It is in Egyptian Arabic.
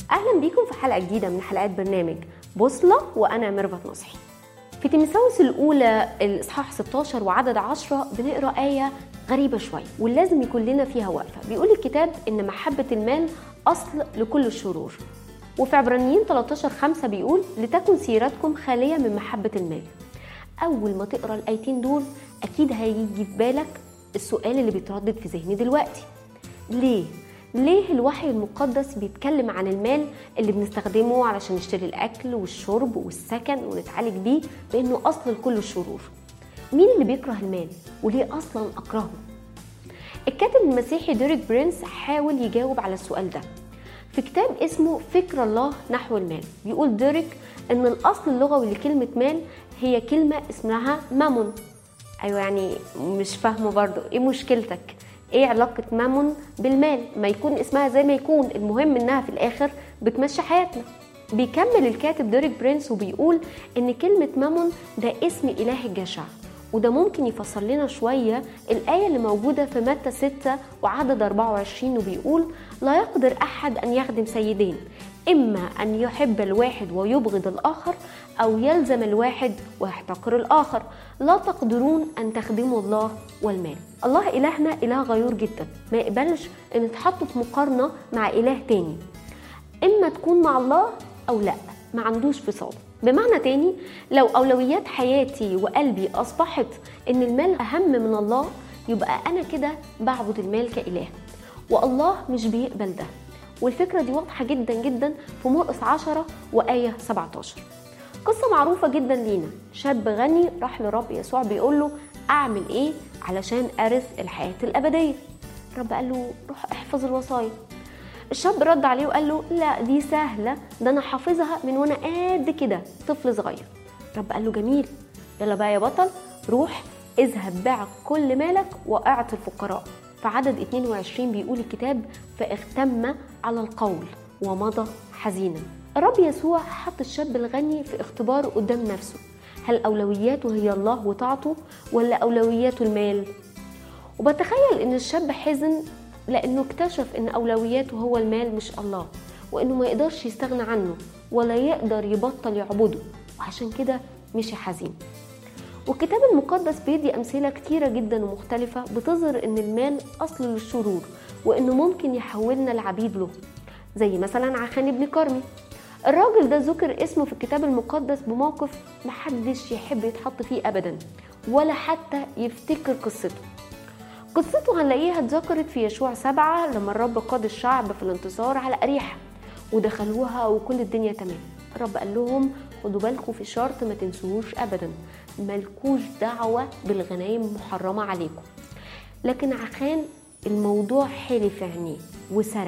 اهلا بيكم في حلقه جديده من حلقات برنامج بوصله وانا ميرفت نصحي في تيموثاوس الاولى الاصحاح 16 وعدد 10 بنقرا ايه غريبه شويه ولازم يكون لنا فيها وقفه بيقول الكتاب ان محبه المال اصل لكل الشرور وفي عبرانيين 13 5 بيقول لتكن سيرتكم خاليه من محبه المال اول ما تقرا الايتين دول اكيد هيجي في بالك السؤال اللي بيتردد في ذهني دلوقتي ليه ليه الوحي المقدس بيتكلم عن المال اللي بنستخدمه علشان نشتري الاكل والشرب والسكن ونتعالج بيه بانه اصل لكل الشرور مين اللي بيكره المال وليه اصلا اكرهه الكاتب المسيحي ديريك برينس حاول يجاوب على السؤال ده في كتاب اسمه فكر الله نحو المال بيقول ديريك ان الاصل اللغوي لكلمه مال هي كلمه اسمها مامون ايوه يعني مش فاهمه برضو ايه مشكلتك ايه علاقة مامون بالمال ما يكون اسمها زي ما يكون المهم انها في الاخر بتمشي حياتنا بيكمل الكاتب ديريك برينس وبيقول ان كلمة مامون ده اسم اله الجشع وده ممكن يفسر لنا شوية الآية اللي موجودة في متى 6 وعدد 24 وبيقول لا يقدر أحد أن يخدم سيدين إما أن يحب الواحد ويبغض الآخر أو يلزم الواحد ويحتقر الآخر لا تقدرون أن تخدموا الله والمال الله إلهنا إله غيور جدا ما يقبلش أن يتحط في مقارنة مع إله تاني إما تكون مع الله أو لا ما عندوش فصال بمعنى تاني لو أولويات حياتي وقلبي أصبحت إن المال أهم من الله يبقى أنا كده بعبد المال كإله والله مش بيقبل ده والفكرة دي واضحة جدا جدا في مرقس 10 وآية 17 قصة معروفة جدا لينا شاب غني راح لرب يسوع بيقول له أعمل إيه علشان أرث الحياة الأبدية رب قال له روح احفظ الوصايا الشاب رد عليه وقال له لا دي سهلة ده أنا حافظها من وأنا قد كده طفل صغير رب قال له جميل يلا بقى يا بطل روح اذهب باع كل مالك واعط الفقراء في عدد 22 بيقول الكتاب فاغتم على القول ومضى حزينا الرب يسوع حط الشاب الغني في اختبار قدام نفسه هل أولوياته هي الله وطاعته ولا أولوياته المال وبتخيل إن الشاب حزن لأنه اكتشف إن أولوياته هو المال مش الله وإنه ما يقدرش يستغنى عنه ولا يقدر يبطل يعبده وعشان كده مشي حزين والكتاب المقدس بيدي أمثلة كتيرة جدا ومختلفة بتظهر إن المال أصل للشرور وإنه ممكن يحولنا لعبيد له زي مثلا عخان ابن كرمي الراجل ده ذكر اسمه في الكتاب المقدس بموقف محدش يحب يتحط فيه أبدا ولا حتى يفتكر قصته قصته هنلاقيها اتذكرت في يشوع سبعة لما الرب قاد الشعب في الانتصار على أريحة ودخلوها وكل الدنيا تمام الرب قال لهم خدوا بالكم في شرط ما تنسوهوش أبدا ملكوش دعوة بالغنايم المحرمة عليكم لكن عخان الموضوع حلف عينيه وسرق